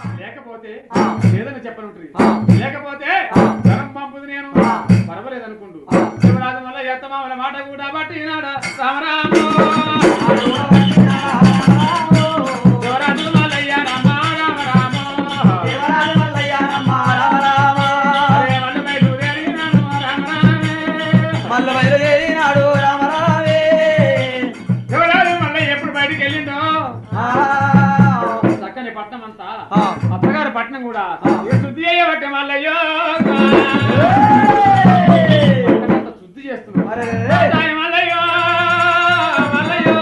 లేకపోతే ఆ. లేదని చెప్పనుంటుంది ఆ. లేకపోతే ఆ. ధనం పంపుది నేను ఆ. పర్వాలేదు అనుకుంటూ ఆ. శివరాజు వల్ల ఎత్తమామల మాట కూడా బట్టి నాడ రామరాము శివరాజు మల్లయ్య రామ రామ రామ అరే మల్లు బయలుదేరినాను రామ రామే. మల్ల బయలుదేరినాడు రామరావే శివరాజు మల్లయ్య ఎప్పుడు బయటికి వెళ్ళిండో ఆ, చక్కని పట్నం అంతా ఆ. అత్తగారు పట్నం కూడా ఇక శుద్ధి చేయబట్టే మల్లయ్యో పట్టణమంతా శుద్ధి చేస్తున్నారు అరే. రాజాయ మల్లయ్యో మల్లయ్యో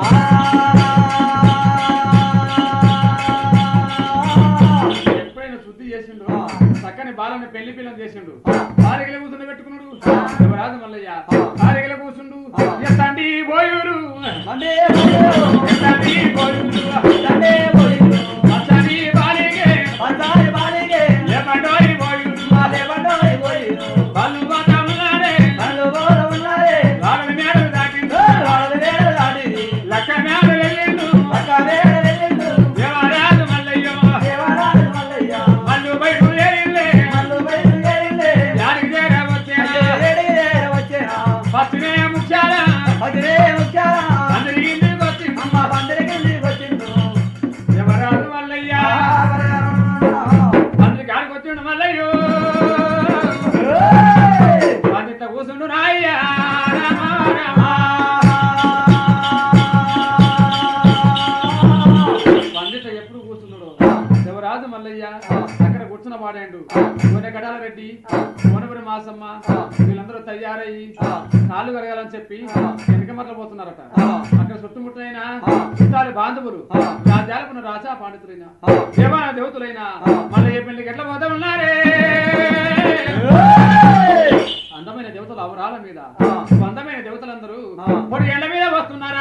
ఎప్పుడైనా శుద్ధి చేసిండు ఆ. చక్కని బాలని పెళ్లి పిల్లని చేసిండు ఆ. భార్యగల కూర్చుని పెట్టుకున్నాడు ఆ. శివరాజు మల్లయ్య ఆ. భార్యగల కూర్చుండు ఆ. ఎత్తండి బోయూరు మండే ఎత్తండి బోయూరు దండే పోయిండు అత్తని బాలిగే పంతాయి బాలిగే ఏమండోరి బోయూరు మాలే బండోయి పోయిండు వాళ్ళు పోతామున్నారే కళ్ళు బోర ఉన్నారే వాళ్ళని మేడలు దాటిండు వాళ్ళ వేడ దాడిది లక్క మేడలు వెళ్ళిండు పక్క వేడ వెళ్ళిండు దేవరాజు మల్లయ్య దేవరాజు మల్లయ్య వాళ్ళు బయట వెళ్ళిండే మల్లు బయలుదేరిందే యాడికి చేరా వచ్చేనా ఏడిగే వచ్చేనా పచ్చినే ముఖ్యాల అదిరే ముఖ్యాలా అందరికి ఇంటికి వచ్చి అమ్మ బందరికి వచ్చిండు దేవరాజు మల్లయ్య అందరికి ఆడికి వచ్చిండు మల్లయ్యో పండిత కూసుండు నాయ్య రామ రామ పండిత ఎప్పుడు కూర్చున్నాడు శివరాజు మల్లయ్య అక్కడ కూర్చున్న వాడాడు కొనే గడాల రెడ్డి కోనపురి మాసమ్మ వీళ్ళందరూ తయారయ్యి కాళ్ళు కలగాలని చెప్పి వెనక మరల పోతున్నారట అక్కడ చుట్టుముట్టైన చుట్టాలి బాంధవులు రాజ్యాలకున్న రాజా పాండితులైన దేవా దేవతలైన మళ్ళీ ఏ పెళ్లికి ఎట్లా పోతా ఉన్నారే అందమైన దేవతలు అవరాల మీద అందమైన దేవతలందరూ పొడి ఎండ మీద వస్తున్నారా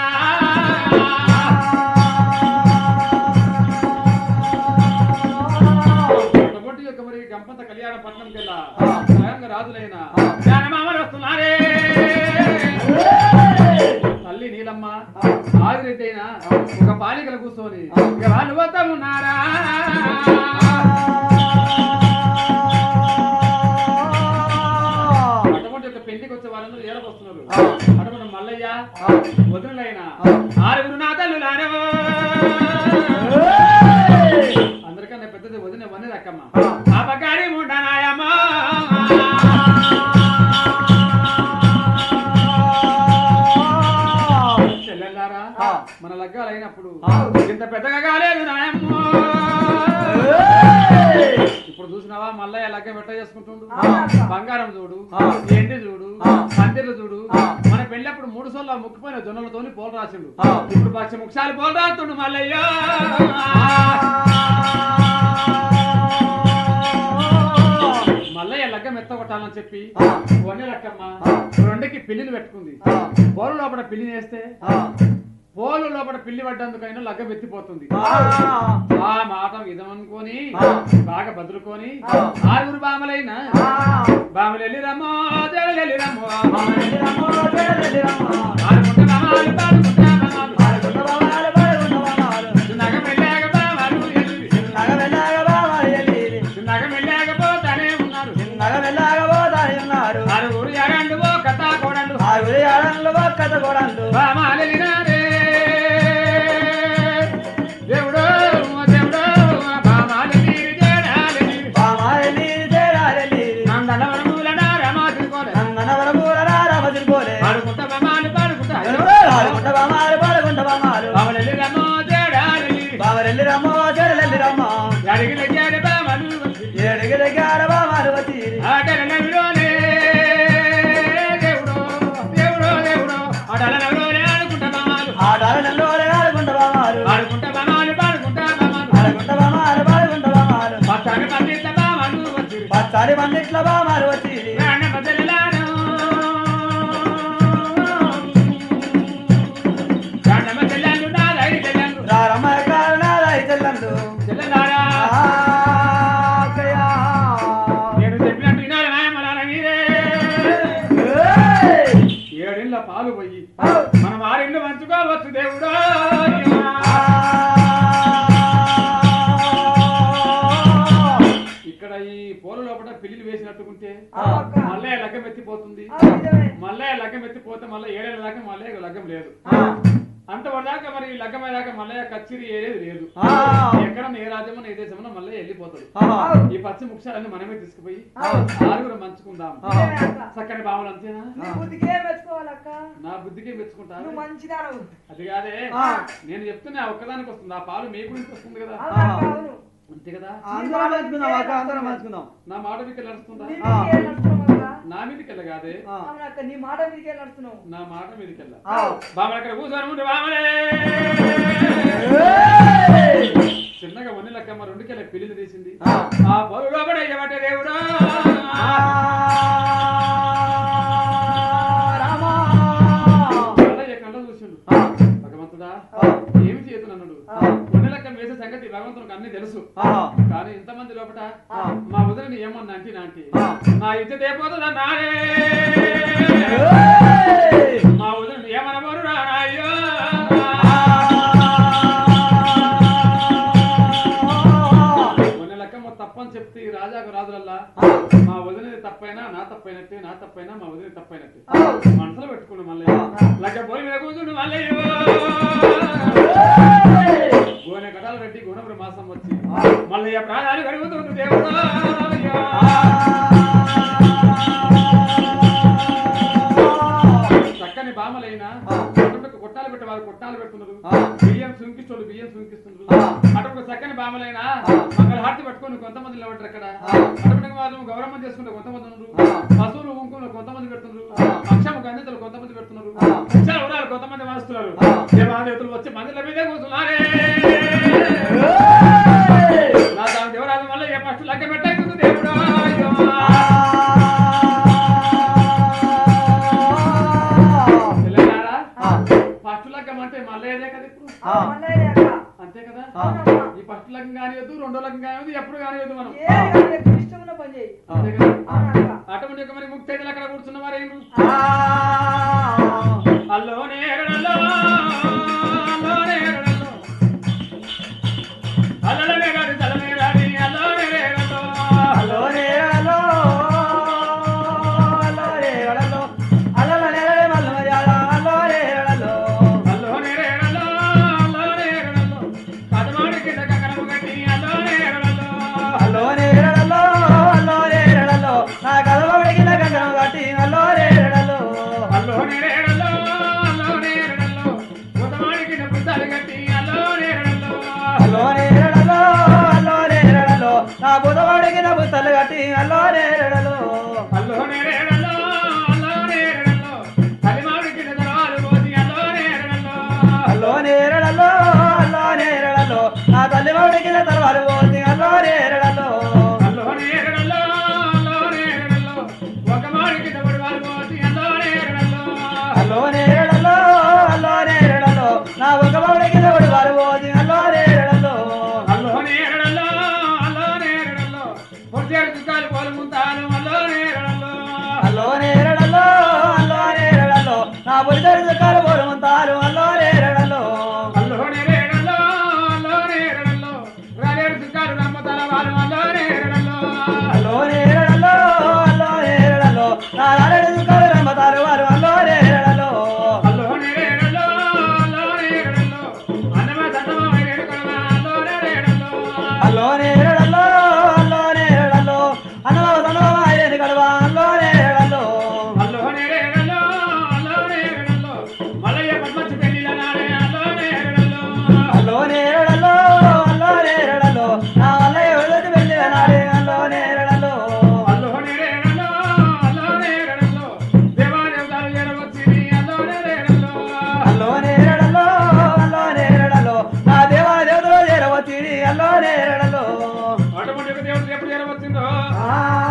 పొట్టి యొక్క మరి గంపంత కళ్యాణ పట్నం కెల్లా స్వయంగా రాజులైన జ్ఞానమామలు వస్తున్నారే తల్లి నీలమ్మ ఆదిరెడ్డి అయినా ఒక బాలికలు కూర్చొని ఇక వాళ్ళు వద్ద ఉన్నారా అటువంటి యొక్క పెళ్లికి వచ్చే వాళ్ళందరూ ఏడకొస్తున్నారు అటువంటి మల్లయ్య వదినలైన ఆరుగురు నా తల్లులారో అందరికన్నా పెద్దది వదిన వన్నది అక్కమ్మ ఆ పకారి ముండనాయమ్మ చెల్లెల్లారా ఆ. మన లగ్గాలు అయినప్పుడు ఆ. ఇంత పెద్దగా కాలేదు నాయమ్మ ఇప్పుడు చూసినావా మల్లయ్య లగ్గ పెట్ట చేసుకుంటుండు ఆ. బంగారం చూడు ఆ. ఎండి చూడు ఆ. పందిర్లు చూడు ఆ. మన పెళ్ళప్పుడు మూడు సోళ్ళ ముక్కుపోయిన జొన్నలతోని పోలు రాసిండు ఆ. ఇప్పుడు పక్ష ముక్షాలు పోలు రాస్తుండు మల్లయ్య మల్లయ్య లగ్గ మెత్త కొట్టాలని చెప్పి వన్నె లక్కమ్మ రెండుకి పిల్లిని పెట్టుకుంది పోలు లోపల పిల్లిని వేస్తే పోలు లోపల పిల్లి పడ్డందుకైనా లగ్గ వెత్తిపోతుంది ఆ మాట ఇదమనుకొని ఆ. బాగా బదులుకొని ఆ. ఆరుగురు బామలైన బామలు వెళ్ళి రమ్మో జడలు వెళ్ళి రమ్మో ఆడుకుంటే బామాలు పాడుకుంటే బామాలు చిన్నగా మెల్లాగ బామాలు ఎల్లి చిన్నగా మెల్లాగ పోతానే ఉన్నారు ఆరుగురు ఎరండు ఓ కథ కోడలు బామాలు వెళ్ళినారే దేవుడు దేవుడు బామాలు నీరు చేరాలి నందనవరములన రమాదుకోలే పాడుకుంటా బామాలు పాడుకుంటా బామలు వెళ్ళి రమ్మో చేరాలి బావరెల్లి రమ్మో చెరలెల్లి రమ్మో అడిగిన చేరి బామలు వచ్చి ఏడుగు దగ్గర బామారు వచ్చి ఆటల నవిలోనే దేవుడు దేవుడు దేవుడు ఆటల నవిలోనే ఆడుకుంటా బామాలు ఆడాలలో ఆడుకుంట బామారు ఆడుకుంటా బామాలు పాడుకుంటా బామాలు ఆడుకుంట బామారు పాడుకుంట బామారు పచ్చాని పండిత బామాలు వచ్చి పచ్చారి మందిట్ల బామారు వచ్చి రాణ బదలాను రాణ బదలాను నా దై తెలంగు రారమ్మ కారణాలై తెల్లందు తెల్లలారా ఆకయా. నేను చెప్పినట్టు వినాలి నాయమ్మలారా మీరే ఏయ్! ఏడిళ్ళ పాలు పోయి ఔ! మనం ఆరింళ్ళు పంచుకోవచ్చు దేవుడు ఆ! ఇచ్చినట్టుకుంటే అక్క. మళ్ళీ లగ్గం ఎత్తిపోతుంది ఆ, నిజమే. మళ్ళీ లగ్గం ఎత్తిపోతే మళ్ళీ ఏడేళ్ళ దాకా మళ్ళీ లగ్గం లేదు ఆ. అంతవరదాకా మరి ఈ లగ్గం అయ్యాక మళ్ళీ కచ్చిరి ఏది లేదు ఆ. ఎక్కడ ఏ రాజ్యమో ఏ దేశమో మళ్ళీ వెళ్ళిపోతాడు ఆహా. ఈ పచ్చి ముక్షాలన్నీ మనమే తీసుకుపోయి ఆ. ఆరుగురు మంచుకుందాం నిజమే అక్క. చక్కని భావన అంతేనా నీ బుద్ధికే మెచ్చుకోవాలక్క నా బుద్ధికే మెచ్చుకుంటా నువ్వు మంచిదానవు అది కాదే ఆ. నేను చెప్తున్నా ఒక్కదానికి వస్తుంది ఆ పాలు మీ గురించి వస్తుంది కదా అవును అక్క, అవును అంతే కదా అందరం మంచుకుందాం అక్క అందరం మంచుకుందాం నా మాట మీకు నడుస్తుందా నీ ఆ. మీదకే నడుస్తున్నావు అక్క. నా మీదకి వెళ్ళ కాదే ఆ. అవును అక్క నీ మాట మీదకే నడుస్తున్నావు నా మాట మీదకి వెళ్ళ ఆ. బామలు అక్కడ కూర్చొని ఉంటే బామలే ఏయ్! చిన్నగా వన్ని లక్కమ్మ రెండుకెళ్ళ పెళ్లి తీసింది ఆ. ఆ బరువు లోపల అయ్యబట్టే దేవుడా ఆ. రామా. మల్లయ్య కంట చూసిండు ఆ. భగవంతుడా ఆ. ఏమి చేతులు అన్నాడు ఆ. వన్ని లెక్క వేసే సంగతి భగవంతునికి అన్ని తెలుసు ఆహా. కానీ ఇంతమంది లోపల ఆ. మా వదిలిని ఏమన్నా అంటే నాంటి ఆ. నా ఇజ్జత అయిపోతుందా నానే ఏయ్! మా వదిలిని ఏమనబోరు రానాయ్యో మొన్న లెక్కమ్మ తప్పని చెప్తే ఈ రాజాకు రాజులల్లా మా వదినది తప్పైనా నా తప్పైనట్టే నా తప్పైనా మా వదిన తప్పైనట్టే మనసులో పెట్టుకుని మళ్ళీ లెక్క పోయి మీద కూర్చుండు మళ్ళీ గోనె కటాల రెడ్డి గుణపురి మాసం వచ్చి మళ్ళీ ప్రాణాలు కడుగుతుంది దేవుడు చక్కని బామలైనా అటుకు కొట్టాలు పెట్టి వారు కొట్టాలు పెడుతున్నారు బియ్యం సుంకిస్తోళ్ళు బియ్యం సుంకిస్తున్నారు అటుకు చక్కని బామలైనా మంగళ హారతి పట్టుకొని కొంతమంది నిలబడ్డారు అక్కడ అటువంటి వాళ్ళు గౌరవం చేసుకుంటే కొంతమంది ఉన్నారు పశువులు ఊంకులు కొంతమంది పెడుతున్నారు అక్షము గన్నితలు కొంతమంది పెడుతున్నారు అక్షర ఉరాలు కొంతమంది వాస్తున్నారు దేవాదేవతలు వచ్చి మందిల మీదే కూర్చున్నారే నా దాని దేవరాజు వల్ల ఏ ఫస్ట్ లెక్క పెట్టేస్తుంది దేవుడు అయ్యో. తెలంగాణ ఫస్ట్ లగ్గం అంటే మళ్ళీ ఏదే కదా ఇప్పుడు ఆ, మల్లయ్య అక్క. అంతే కదా అవునమ్మా. ఈ ఫస్ట్ లగ్గం కానివద్దు రెండో లగ్గం కానివద్దు ఎప్పుడు కానివద్దు మనం ఏది కాదు, నీకు ఇష్టం ఉన్న పని చేయి అంతే కదా అవును అక్క. అటువంటి యొక్క మరి ముక్తైదులు అక్కడ కూర్చున్న వారేమి ఆ. అల్లో నేరడలో అల్లో నేరడలో అల్లలమే గాడి తలమే గాడి అల్లో నేరడలో హలో రే హలో. హలో రే హలో. హలో రే రే మల్ల మర్యాద. హలో రే హలో. అల్లో నేరడలో అల్లో నేరడలో కదమాడి కింద కంకణము కట్టి అల్లో నేరడలో హలో రే హలో. హలో రే హలో. నా కలవడికి నా కంకణం కట్టి హలో రే హలో. అల్లో నేరడలో అల్లో నేరడలో కొత్తమాడి కింద పుస్తాలు కట్టి అల్లో నేరడలో హలో రే హలో. హలో రే హలో. నా బుధవాడికి నా బుత్తలు కట్టి హలో రే హలో. అల్లో నేరడలో అల్లో నేరడలో కలిమాడి కింద దళాలు పోసి అల్లో నేరడలో హలో రే హలో. హలో రే హలో. నా తల్లివాడికి నా తలవారు పోసి హలో రే హలో. అల్లో నేరడలో అల్లో నేరడలో ఒక మాడి కింద పడివారు పోసి అల్లో నేరడలో హలో నేరడలో హలో నేరడలో నా ఒక బావుడికి ఒకటి వారు పోది హలో నేరడలో అల్లో నేరడలో అల్లో నేరడలో పొడిచేడు చుట్టాలు పోలు ముంతాలు అల్లో నేరడలో హలో నేరడలో హలో నేరడలో నా బుద్ధి దుఃఖాలు పోరుమంతారు హలో నేరడలో అల్లో నేరడలో అల్లో నేరడలో రాలేడు చుట్టాలు నమ్మతాల వాళ్ళు అల్లో నేరడలో హలో నేరడలో హలో నేరడలో నా నాడు దుఃఖాలు రమ్మతారు వారు హలో నేరడలో అల్లో నేరడలో అల్లో నేరడలో అన్నమ సన్నమ వేడు కొడవ అల్లో నేరడలో హలో నేరడలో హలో నేరడలో అనవ తనవ ఆయన కడవా హలో నేరడలో అల్లో నేరడలో అల్లో నేరడలో మలయ పద్మచి పెళ్లిల నాడే అల్లో నేరడలో హలో నేరడలో హలో నేరడలో నా వల్ల ఎవరికి వెళ్ళిన నాడే హలో నేరడలో అల్లో నేరడలో అల్లో నేరడలో దేవాదేవతలు చేరవచ్చి అల్లో నేరడలో హలో నేరడలో హలో నేరడలో నా దేవా దేవతలు చేరవచ్చి హలో నేరడలో అటువంటి ఒక దేవుడు ఎప్పుడు చేరవచ్చిందో ఆ,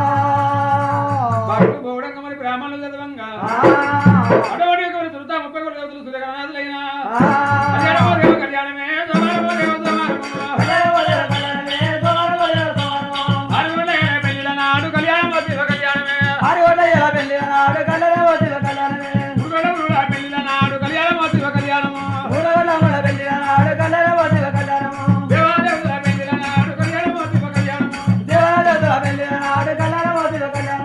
భక్తు గౌడంగా మరి బ్రాహ్మణులు చదవంగా ఆ, అటువంటి ఒక మరి చురుతా ముప్పై కోటి దేవతలు సూర్యగణనాథులైన ఆ. కళ్యాణమో దేవ కళ్యాణమే సోమవారమో దేవ సోమవారమో వదల వదల వదలనే, సోమర వదల సోమరమో. ఆరుగొండల పెళ్లిల నాడు కళ్యాణమో శివ కళ్యాణమే ఆరు గంటల ఎలా పెళ్ళిన నాడు కళ్ళనే వచ్చిన కళ్యాణమే మురుగడ మురుగడ పెళ్లిల నాడు కళ్యాణమో శివ కళ్యాణమో మూడు గంటల మన పెళ్ళిన నాడు కళ్ళనే వచ్చిన కళ్యాణము దేవాదేవుల పెళ్లిల నాడు కళ్యాణమో శివ కళ్యాణమో దేవాలయ పెళ్ళిన నాడు కళ్యాణం వచ్చిన కళ్యాణము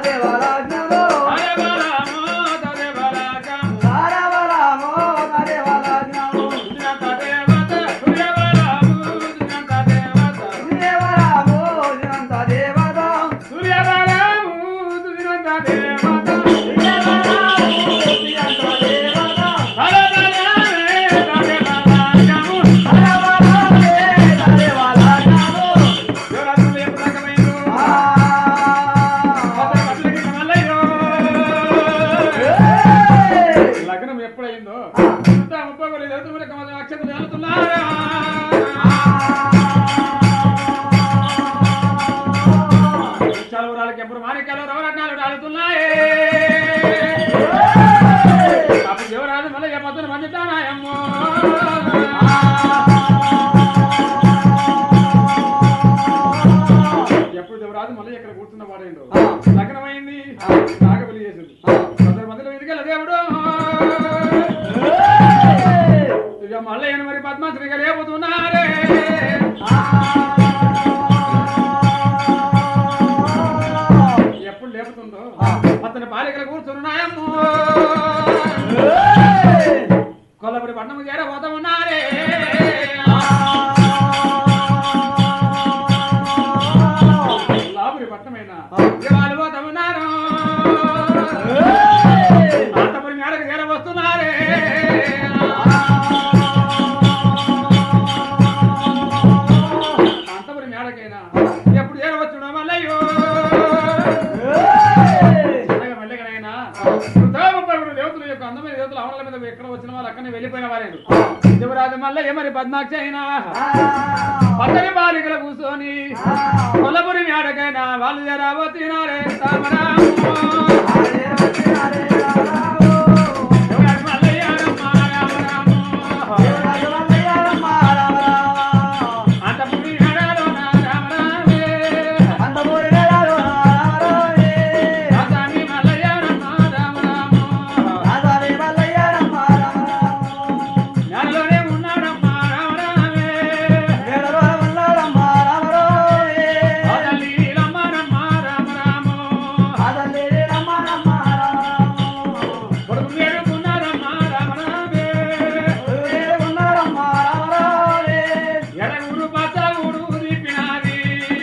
దేవరాజ్ఞము అరే బలము తదేవరాజము రారవరామో దేవరాజ్ఞము దుర్జంత దేవత సూర్య బలము దుర్జంత దేవత దేవరామో దినంత దేవత సూర్య బలము దుర్జంత దేవత దినంత దేవత అరే బలమే తదేవరాజము రారవరామే దేవరాజ్ఞము దేవరాజులు ఎప్పుడు రకమైందో ఆ అతని కట్లకి మల్లయ్యో ఏయ్! లగ్నం ఎప్పుడైందో ఇంత ముప్పై కొన్ని దేవతల కమల నక్షత్రం వెళ్తున్నారా చలువురాలకి ఎప్పుడు మాణిక్యాలు రవరత్నాలు రాలుతున్నాయి అప్పుడు దేవరాజు మళ్ళీ ఏ పొద్దున మంచుతానాయమ్మో ఎప్పుడు దేవరాజు మళ్ళీ ఇక్కడ కూర్చున్న వాడేండు లగ్నమైంది నాగబలి చేసింది కొందరు మందిలో ఎదిగల దేవుడు ఇక మళ్ళీ ఈయన మరి పద్మాశ్రీగా లేపుతున్నారే ఎప్పుడు లేపుతుందో అతని బాలికలు కూర్చున్నాయమ్మో కొల్లపురి పట్టణము చేరబోతా ఉన్నారే లాపురి పట్టణమైన వాళ్ళు పోతా ఉన్నారు అంతపురి మేడకు చేరవస్తున్నారే అంతపురి మేడకైనా ఎప్పుడు చేరవచ్చుడో మల్లయ్యో చిన్నగా మెల్లగనైనా వృద్ధా ముప్పై మూడు దేవతల యొక్క అందమైన దేవతలు అవనల మీద ఎక్కడ వచ్చిన వాళ్ళు అక్కడనే వెళ్ళిపోయిన వారేడు శివరాజు మల్ల ఏమని పద్మాక్షి అయినా పచ్చని బాలికల కూర్చొని కొల్లపురి మేడకైనా వాళ్ళు జరాబో తినారే తామరాము శివరాజు మల్లయ్య రామ రామ. అంతపురి మేడలోన రామ రామే. రాజాని మల్లయ్య రామ రామ రామ. జ్ఞానంలోనే ఉన్నాడమ్మా రామ రామే. ఆ తల్లి రమ్మనమ్మా రామ రామో. కొడుకు వేడుకున్నారమ్మా రామ రామే. ఎడగూరు పచ్చగూడు దిప్పినాది.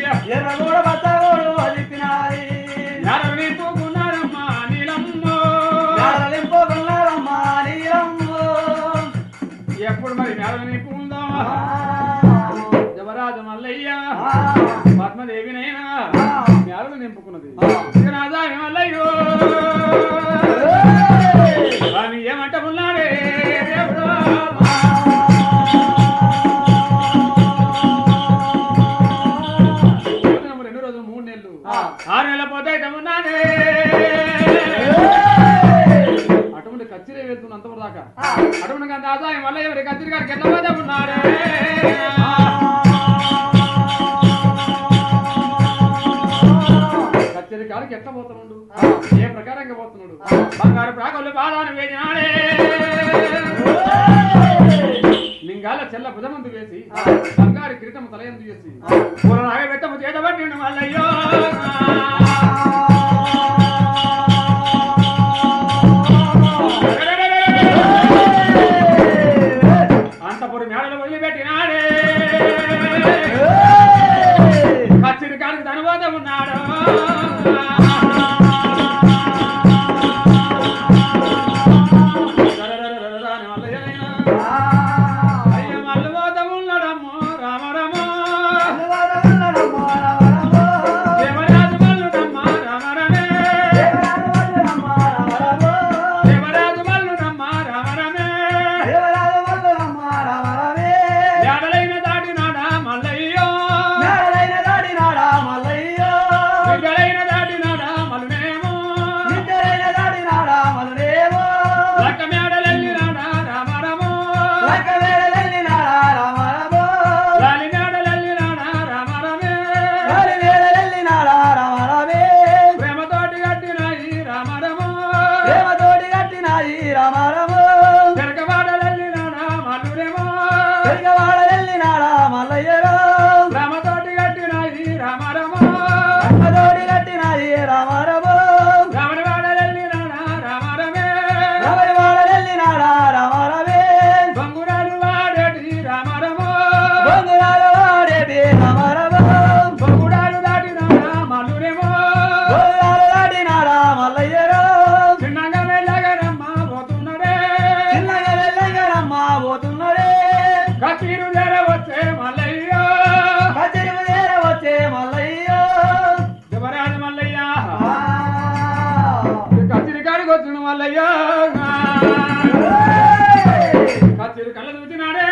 ఎడగ నింపుకున్నారమ్మా నీలమ్మో. ఎప్పుడు మరి ఎడగ నింపుకుందాం జవరాజు మల్లయ్య పద్మదేవినైనా మేడలు నింపుకున్నది ఇక నాదా మల్లయ్యో స్వామి ఏమంట ఉన్నాడే దేవుడు భోజనం రెండు రోజులు మూడు నెలలు ఆరు నెలల పోతే ఉన్నానే అటువంటి కచ్చిరే వెళ్తున్న అంతవరకు దాకా అటువంటి కంత ఆదాయం వల్ల ఎవరి కచ్చిరి గారికి ఎట్లా పోతే ఉన్నాడే కచ్చరి కాడికి ఎట్లా పోతున్నాడు ఏ ప్రకారంగా పోతున్నాడు బంగారు ప్రాకులు పాదాన్ని వేసినాడే లింగాల చెల్ల భుజమందు వేసి బంగారు కిరీటము తలయందు చేసి పూల నాగబెట్టము చేతబట్టి మల్లయ్యో అంతపురి మేడలు వదిలిపెట్టినాడే కచ్చిరి కాడికి ధనబోత ఉన్నాడు అయ్య మల్లబోత ఉన్నాడమ్మో రామ రామ దేవరాజు మల్లుడమ్మో వచ్చిన మల్లయ్యా కచ్చిరు కళ్ళ చూసినాడే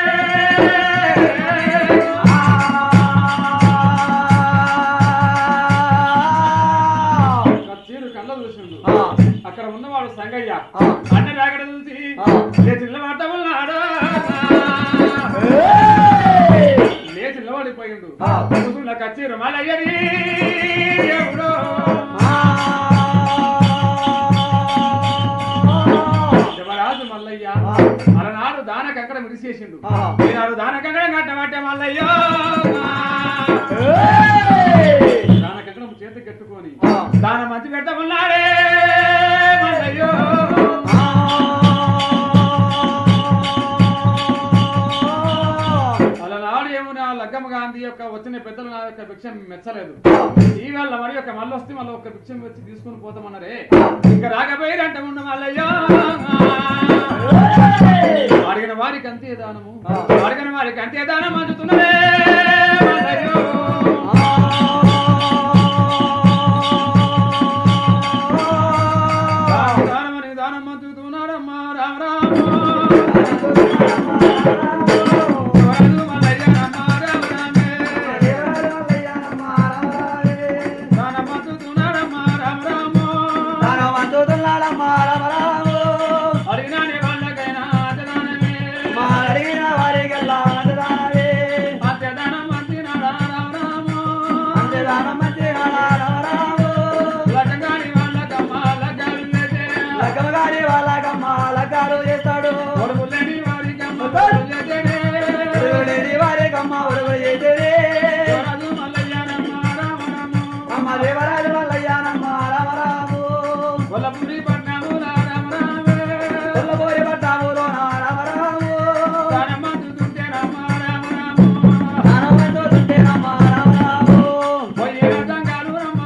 కచ్చిరు కళ్ళ చూసిండు అక్కడ ఉన్నవాడు సంగయ్య అన్న రాగడ చూసి లేచి నిలబడ్డ ఉన్నాడు లేచి నిలబడిపోయిండు కూతుళ్ళ కచ్చిరు మల్లయ్యని దేవుడు శివరాజు మల్లయ్య అలనాడు దాన కంకర విడిచేసిండు ఈనాడు దాన కంకర కట్టబట్టే మల్లయ్య దాన కంకరం చేతి కట్టుకొని దాన మంచి పెట్టమన్నాడే మల్లయ్యో అలనాడు ఏమునా లగ్గమ్మ గాంధీ యొక్క వచ్చిన పెద్దలు నా యొక్క భిక్ష మెచ్చలేదు ఈవేళ మరి యొక్క మళ్ళీ వస్తే మళ్ళీ ఒక భిక్షం వచ్చి తీసుకుని పోతామన్నారే ఇంకా రాకపోయిరంట ఉండు మల్లయ్యో అడిగిన వారికి అంతే దానము అడిగిన వారికి అంతే దానం అందుతున్నదే మల్లయ్యో దానమని దానం అందుతున్నాడమ్మా రామ రామ వరదు మల్లయ్య రామ రామ రామే. దానం అందుతున్నాడమ్మా రామ రామ. అడిగినాని వాళ్ళకైనా అతదానమే. అత్యదానం అందినాడా రామ రామ. లగ్గగాని వాళ్ళకమ్మా లగ్గాలు చేసే. కొడుకులేని వారికమ్మా కొడుకులు చేసేనే. వరదు మల్లయ్య రామ రామ. కొల్లపూరి పట్నము రామ రామే. దానం అందుతుంటే రామ రామ రామ. పోయిన సంఘాలు రామ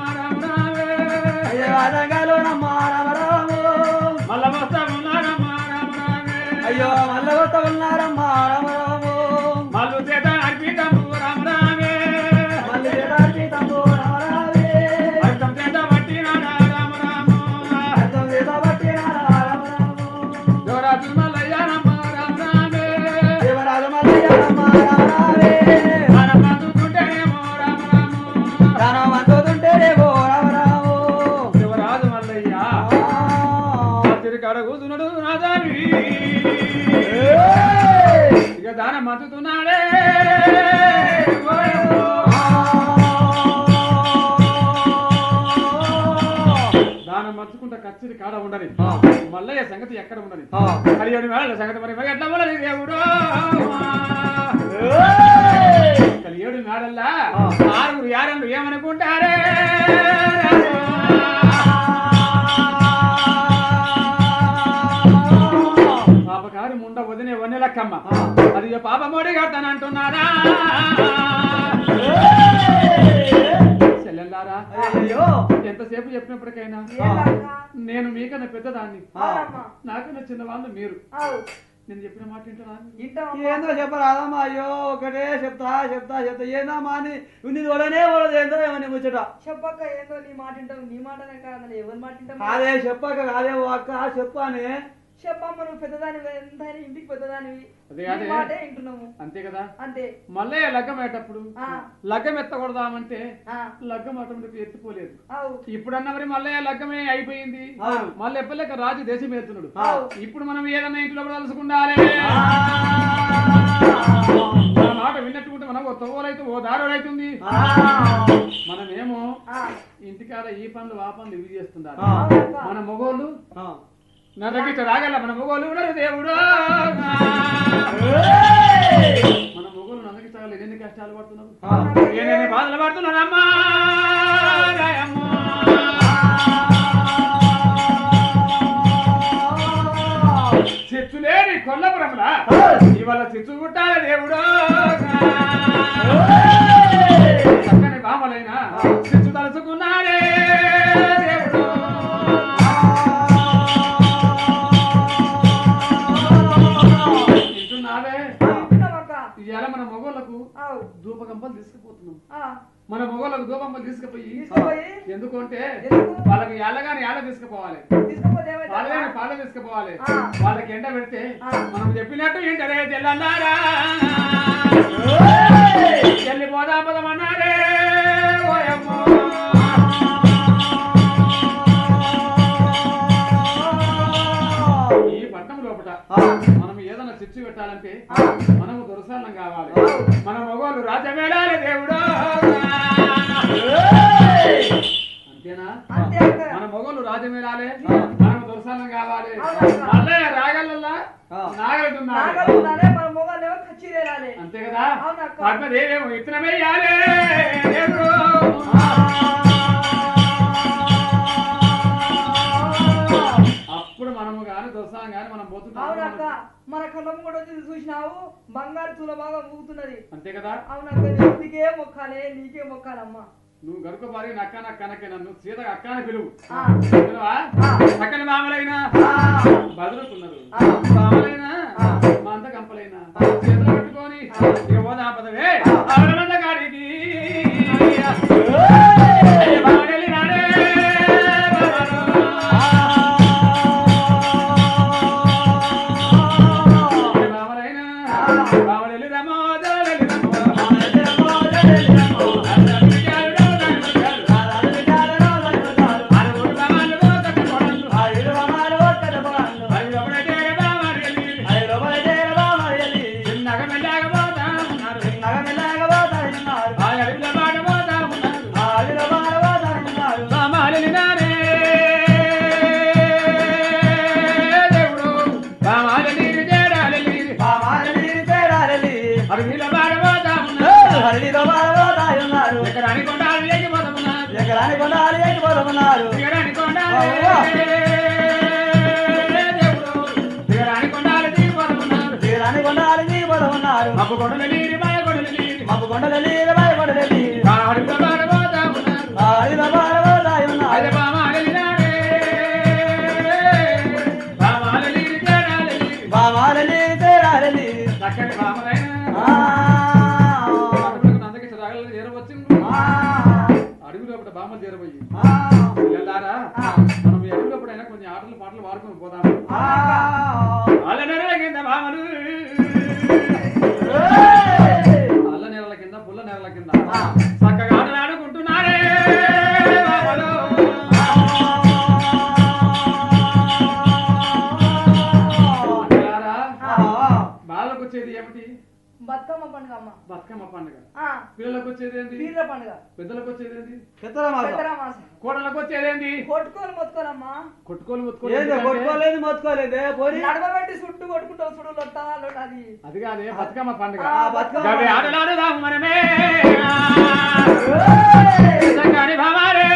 రామ రామే. మల్ల వస్తామున్నా రామ రామ రామే. అయ్యో మల్లవత ఉన్నారమ్మా రామ రాము మల్లు చేత అర్పితము రామ రామే. మల్లి ఎడారి తమ్ము రామ రామే అర్థం చేత పట్టినాడా రామ రామ. అర్థం వేద బట్టి రామ రాము జోరాజు మల్లయ్య రామ రామ రామే. దేవరాజు మల్లయ్య రామ రామ రామే దానం అందుతుంటేనేమో రామ రామ. దానం అందుతుంటేనేమో రామ రాము శివరాజు మల్లయ్య రాత్రి కాడ కూతున్నాడు రాజావి ఇక దానం మతుతున్నాడే దానం మర్చుకుంటా కచ్చిరి కాడ ఉండని మల్లయ్య సంగతి ఎక్కడ ఉండని కలియుడి వేళ సంగతి మరి మరి ఎట్లా ఉండదు దేవుడు కలియుడి మేడల్లా ఆరుగురు యారెళ్ళు ఏమనుకుంటారే పాపకారి ముండ వదినే వన్నె లక్కమ్మ అది ఇక పాప మోడి కడతానంటున్నారా చెల్లెల్లారా అయ్యో ఎంతసేపు చెప్పినప్పటికైనా ఏంటక్క? నేను మీకన్నా పెద్దదాన్ని అవునమ్మా. నాకన్నా చిన్నవాళ్ళు మీరు అవు. నేను చెప్పిన మాట వింటారా వింటామమ్మా. ఏందో చెప్పరాదమ్మా అయ్యో ఒకటే చెప్తా చెప్తా చెప్తా ఏందమ్మా అని నీ ఓడనే ఓడదు ఏందో ఏమని ముచ్చట చెప్పక్క ఏందో నీ మాట వింటావు నీ మాటనే కాదు ఎవరి మాట వింటావు కాదే చెప్పక కాదే ఓ అక్క చెప్పు అని చెప్పమ్మ నువ్వు పెద్దదానివి ఎంతైనా ఇంటికి పెద్దదానివి అదే నీ అదే. మాటే వింటున్నాము అంతే కదా అంతే మల్లయ్య లగ్గం అయ్యేటప్పుడు ఆ. లగ్గం ఎత్తకూడదామంటే ఆ, లగ్గం ఆటోమేటిక్ ఎత్తిపోలేదు అవు ఇప్పుడన్నా మరి మల్లయ్య లగ్గమే అయిపోయింది అవును. మళ్ళీ ఎప్పలేక రాజు దేశం ఎత్తున్నాడు అవు. ఇప్పుడు మనం ఏదన్నా ఇంట్లో తలుసుకుండాలి మన మాట విన్నట్టుకుంటే మనం ఓ తోవలైతే ఓ దారుడైతుంది మనమేమో ఆ, ఇంటికాడ ఈ పనులు ఆ పనులు ఇవి చేస్తున్నారు అవునక్క. మన మొగోళ్ళు ఆ. నా దగ్గర రాగల మన మొగోళ్ళు ఉన్నారు దేవుడు మన మొగోళ్ళు నా దగ్గర చాలు ఎన్ని కష్టాలు పడుతున్నారు ఏనేని బాధలు పడుతున్నారమ్మా రాయమ్మ. చెచ్చు లేని కొల్లపురంలా ఇవాళ చెచ్చు పుట్టాలి దేవుడు చక్కని బామలైన చెచ్చు తలుచుకున్నాడే దేవుడు వింటున్నావే వింటున్నామక్క. ఇవాళ మన మొగోళ్ళకు అవు. ధూపకంపలు తీసుకుపోతున్నాం ఆ, మన మొగోళ్ళకు దూపమ్మలు తీసుకుపోయి తీసుకుపోయి ఎందుకు అంటే ఎందుకు? వాళ్ళకి ఎల్లగాని ఏళ్ళ తీసుకుపోవాలి తీసుకుపోతే ఏమైతే పాలగాని పాల తీసుకుపోవాలి ఆ. వాళ్ళకి ఎండ పెడితే ఆ. మనం చెప్పినట్టు ఏంటనే తెల్లన్నారా వెళ్ళిపోదాం పదమన్నారే ఓయమ్మో. ఈ పట్టణం లోపల మనం ఏదైనా చిచ్చు పెట్టాలంటే మనము దురసాలం కావాలి మన మగవాళ్ళు రాజమేళాలి దేవుడు అంతేనా అంతే అంతే. మన మొగలు రాజమేళాలే ఆ. మనం దురసాలం కావాలి అవునవును. మళ్ళీ రాగలల్లా ఆ. నాగలున్నాడు నాగలున్నానే మన మొగాలు ఏమో కచ్చిరేరాలే అంతే కదా అవునక్క. పద్మదేవేమో ఇత్తనమేయాలే దేవుడు అప్పుడు మనము గాని దురసాలం గాని మనం అవునక్క పోతున్నాం మన కళ్ళము కూడా వచ్చి చూసినావు బంగారు చూల బాగా ఊగుతున్నది అంతే కదా అవునక్క నీకే మొక్కాలే నీకే మొక్కాలమ్మా నువ్వు గరుక భార్య నక్క నక్క నక్క నన్ను సీత అక్క అని పిలువు ఆ. పిలువా ఆ. చక్కని మామలైనా ఆ. బదులుకున్నారు ఆ. మామలైనా ఆ. మా అంత కంపలైనా చేతులు పట్టుకొని యువదా పదవే ఆడమంద కాడికి అయ్య బావడెల్లి నాడే బావడు. మామలైనా బావడెల్లి రమో దోలెల్లి రమో అల్లరికాడు నన్ను అరుగురు బావలు కట్టుకోడలు అవి ఒకటే బావడెల్లి చిన్నగా మెల్లగా పోతా ఉన్నారు ఆ అడవిలో పాట పోతా ఉన్నారు బామాలిని నానే దేవుడు బామాలిని తేడాలి అడవిలో పాట పోతా ఉన్నారు ఎకరాని కొండాలు ఎక్కిపోతున్నారు ఎకరాని కొనాలి ఎక్కిపోతున్నారు ఎకరాని కొండాలు అవ్వా. దేవుడు ఎకరాని కొండాలు దిగిపోతున్నారు తీరాని కొనాలి నీ ఉన్నారు అప్పు కొండలు నీరు మాయ కొండలు నీరు మబ్బు కొండల నీరు భయపడలే అడవిలో పాట పోతా ఉన్నారు ఆడిన బాలవాదాయి అదే ఉన్నారు బామాలిని నానే బామాలిని తేడాలి బామాలని తేడాలని చక్కటి బామలైన ఆ అడవులకు అందరికి రాగలని చేరవచ్చింది ఆ అడుగు లోపల బామ్మలు చేరబోయి ఆ వెళ్ళారా మనం ఈ అడుగు లోపలైనా కొన్ని ఆటలు పాటలు వాడుకొని పోదాం ఆ అల్ల నెరల కింద బామలు అల్ల నెరల కింద పుల్ల నెరల కింద చక్కగా ఆటలు ఆడుకుంటున్నారే బామలు వెళ్ళారా బాలకు వచ్చేది ఏమిటి బతుకమ్మ పండుగ అమ్మ బతుకమ్మ పండుగ ఆ, పిల్లలకు వచ్చేది ఏంటి పీర్ల పండుగ పెద్దలకు వచ్చేది ఏంటి పెద్దలమాస పెద్దరామాస కోడలకు వచ్చేది ఏంటి కొట్టుకోలు మొత్తుకోనమ్మా కొట్టుకోలు ఏందో ముత్తుకోలు కొట్టుకోలేదు మొత్తుకోలేదే పోరి నడవబెట్టి చుట్టు కొట్టుకుంటావు చూడు లొట్టాలు అది అది కాదే బతుకమ్మ పండుగ ఆ, బతుకమ్మ గవి ఆటలాడుదాం మనమే చక్కని భామారే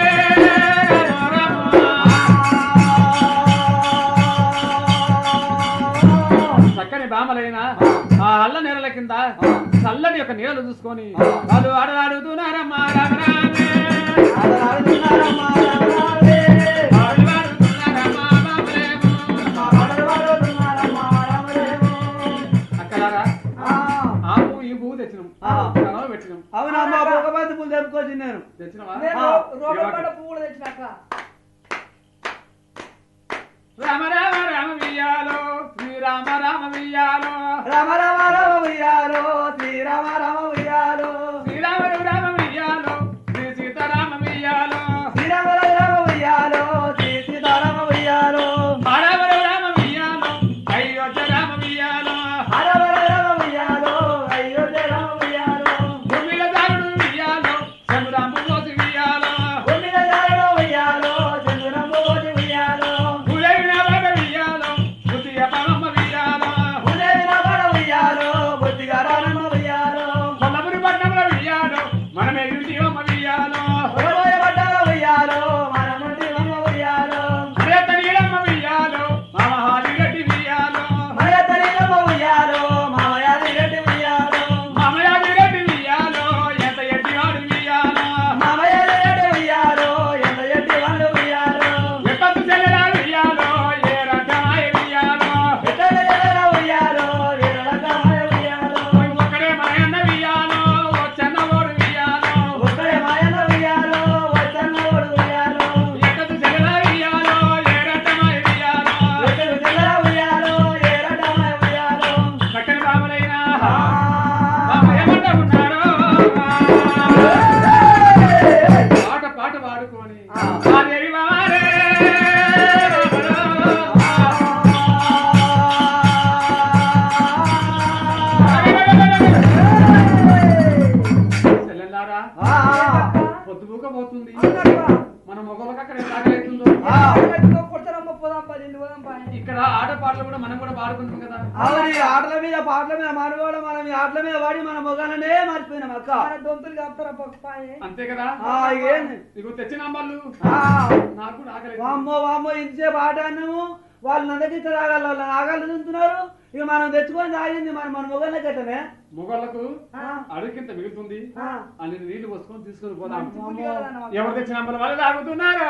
చక్కని భామలైన ఆ అల్ల నేలల కింద చల్లని యొక్క నీడలు చూసుకొని వాళ్ళు ఆడలాడుతున్నారమ్మా రామరామే ఆడలాడుతున్నారమ్మా, రామరామే. వాళ్ళు ఆడుతున్నారమ్మా బాబులేమో. ఆడలాడుతున్నారమ్మా, రామరేమో. అక్కడారా ఆ, ఆ పువ్వు ఈ పువ్వు తెచ్చినాం ఆ. కనవ పెట్టినాం అవునమ్మా ఒక బంతి పూలు తెంపుకొచ్చి నేను తెచ్చినవా నేను ఆ, రోగపడ పువ్వులు తెచ్చినాక రామ రామ రామ వియ్యాలో శ్రీరామ రామ వియ్యాలో రామ రామ రామ ఉయ్యాలో శ్రీరామ రామ ఉయ్యాలో శ్రీరామ రామ వియ్యాలో శ్రీ సీతారామ వియ్యాలో శ్రీరామ రామ ఉయ్యాలో శ్రీ సీతారామ ఉయ్యాలో రామ రామ వియ్యాలో అయోధ్య రామ వియ్యాలో హరవ రామ ఉయ్యాలో అయోధ్య రామ ఉయ్యాలో భూమిల దారుడు వియ్యాలో శంభురాము పాటలు కూడా మనం కూడా పాడుకుంటాం కదా అవును ఈ ఆటల మీద పాటల మీద మనవాడు మనం ఈ ఆటల మీద వాడి మన మొగాలనే మర్చిపోయినాం అక్క మన దొంతులు కాపుతారా పక్కపాయే అంతే కదా ఆ, ఏంది ఇగో తెచ్చిన వాళ్ళు ఆ, నాకు కూడా ఆకలి వామ్మో వామ్మో ఇంతసేపు ఆట అన్నాము వాళ్ళు నందకిచ్చ తాగాలి వాళ్ళు నాగాళ్ళు తింటున్నారు ఇక మనం తెచ్చుకొని తాగింది మన మన మొగలకి ఎట్టనే మొగళ్ళకు ఆ, అడుగుకింత మిగులుతుంది ఆ. అని నీళ్లు పోసుకొని తీసుకొని పోదాం పులి కలదన్న మాకు. ఎవరు తెచ్చిన అమ్మల వాళ్ళు తాగుతున్నారు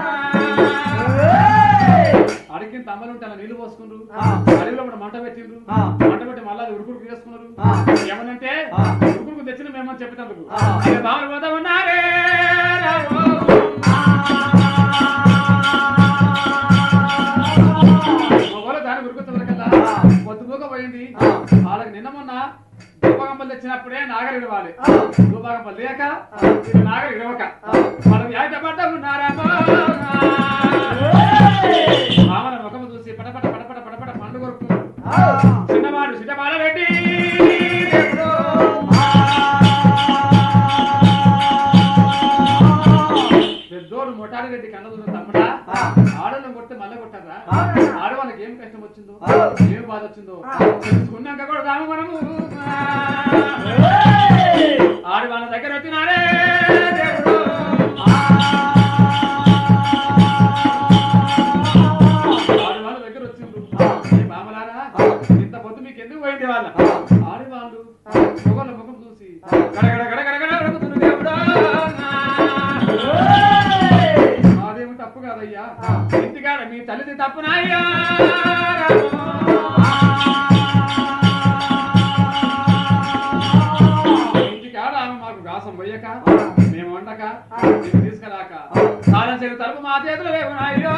ఏయ్! అడిగిన అమ్మలు ఉంటే అలా నీళ్లు పోసుకుండ్రు ఆ. అడవిలో కూడా మంట పెట్టిండ్రు ఆ. మంట పెట్టి మళ్ళీ అది ఉడుకుడుకు చేసుకున్నారు ఆ. ఏమనంటే ఆ. ఉడుకుడుకు తెచ్చిన మేమని చెప్పేటందుకు ఆ. ఇక బావులు పోతా ఉన్నారే రావో. మొగోళ్ళు దాని ఉరుకుతున్నారు కదా ఆ. పొద్దుపోక పోయింది ఆ. వాళ్ళకి నిన్న మొన్న దూపగంపలు తెచ్చినప్పుడే నాగరి ఇవ్వాలి ఆ. దూపగంపలు లేక ఆ. ఇది నాగరి ఇవ్వక మనం యాట పడ్డ ఉన్నారమ్మా మామల ముఖము చూసి పటపట పటపట పటపట పండు కొరుకున్నారు ఆ. చిన్నవాడు చిన్నబాల రెడ్డి దేవుడు. పెద్దోడు మొటాడి రెడ్డి కన్న చూసిన తమ్ముడా ఆ. ఆడలను కొడితే మళ్ళీ కొట్టారా ఆ. ఆడవాళ్ళకి ఏం కష్టం వచ్చిందో ఆ. ఏం బాధ వచ్చిందో ఆ. తెలుసుకున్నాక కూడా రాము మనము ఏయ్! ఆడి వాళ్ళ దగ్గర వచ్చినారే దేవుడు. ఆడి వాళ్ళ దగ్గర వచ్చిండ్రు ఏ బామలారా ఇంత పొద్దు మీకు ఎందుకు పోయింది వాళ్ళ ఆడి వాళ్ళు మొగల ముఖం చూసి గడగడ గడగడ గడగడుగుతున్నారు దేవుడా మాదేమో తప్పు కాదయ్యా ఇంటికాడ మీ తల్లిది తప్పునాయ్యా ఇంటికాడ ఆమె మాకు గాసం పోయక మేము వండక మేము తీసుకురాక సాధన చేరు తలుపు మా చేతులు లేవునాయ్యో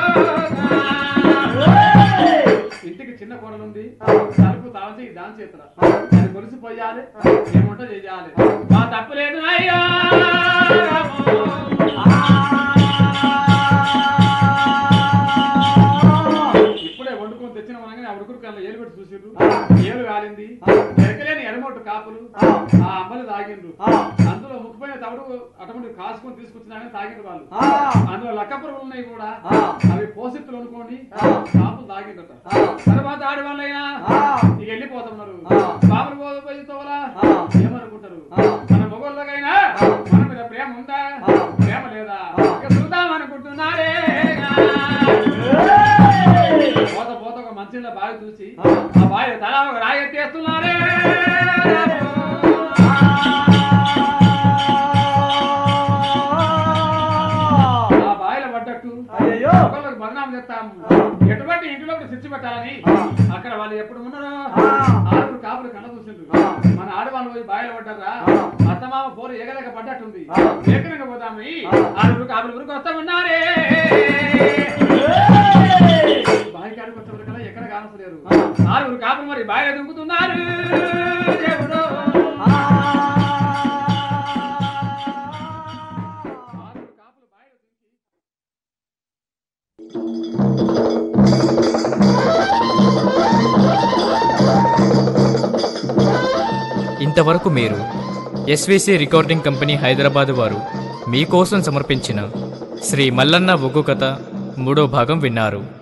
ఇంటికి చిన్న కోడలుంది తలుపు తాళం ఈ దాని చేతుల అది కొలిసి పోయాలి ఏముంటో చేయాలి మా తప్పు లేదు అయ్యా ఇప్పుడే వండుకొని తెచ్చిన మనగానే ఆ ఉడుకుడు కళ్ళ ఏలు పెట్టి చూసిండ్రు ఏలు కాలింది ఎరకలేని ఎడమొట్టు కాపులు ఆ అమ్మలు తాగిండ్రు అందులో ముక్కుపోయిన తవుడు అటువంటి కాసుకొని తీసుకొచ్చినా తాగిండ్రు వాళ్ళు అందులో లక్క పురుగులు ఉన్నాయి కూడా అవి పోసిత్తులు అనుకోండి కాపులు తాగిండట తర్వాత ఆడి వాళ్ళైనా ఇక వెళ్ళిపోతున్నారు బాబులు పోయి తోలా ఏమనుకుంటారు మన మొగోళ్ళకైనా మన మీద ప్రేమ ఉందా ప్రేమ లేదా ఇక చూద్దాం అనుకుంటున్నారే పోత పోత ఒక మంచిగా బావి చూసి ఆ బావి తల ఒక రాయి ఎత్తేస్తున్నారే ఆ బావిలో పడ్డట్టు అయ్యయ్యో. ఒకళ్ళకి బదనాం చేస్తాము ఎటువంటి ఇంటిలో కూడా శిక్ష పెట్టాలని అక్కడ వాళ్ళు ఎప్పుడు ఉన్నారో ఆరుగురు కాపులు కళ్ళ చూసిండ్రు మన ఆడవాళ్ళు పోయి బావిలో పడ్డారా అత్తమామ పోరు ఎగలేక పడ్డట్టుంది ఎక్కడికి పోదాము ఆరుగురు కాపులు ఊరికి వస్తా ఉన్నారే బావి కాడికి వచ్చే వరకు ఎక్కడ కానసలేరు ఆరుగురు కాపులు మరి బావిలో దుంకుతున్నారు దేవుడు ఆరుగురు కాపులు బావిలో దుంకి ఇంతవరకు మీరు ఎస్విసి రికార్డింగ్ కంపెనీ హైదరాబాద్ వారు మీకోసం సమర్పించిన శ్రీ మల్లన్న ఒగ్గు కథ మూడో భాగం విన్నారు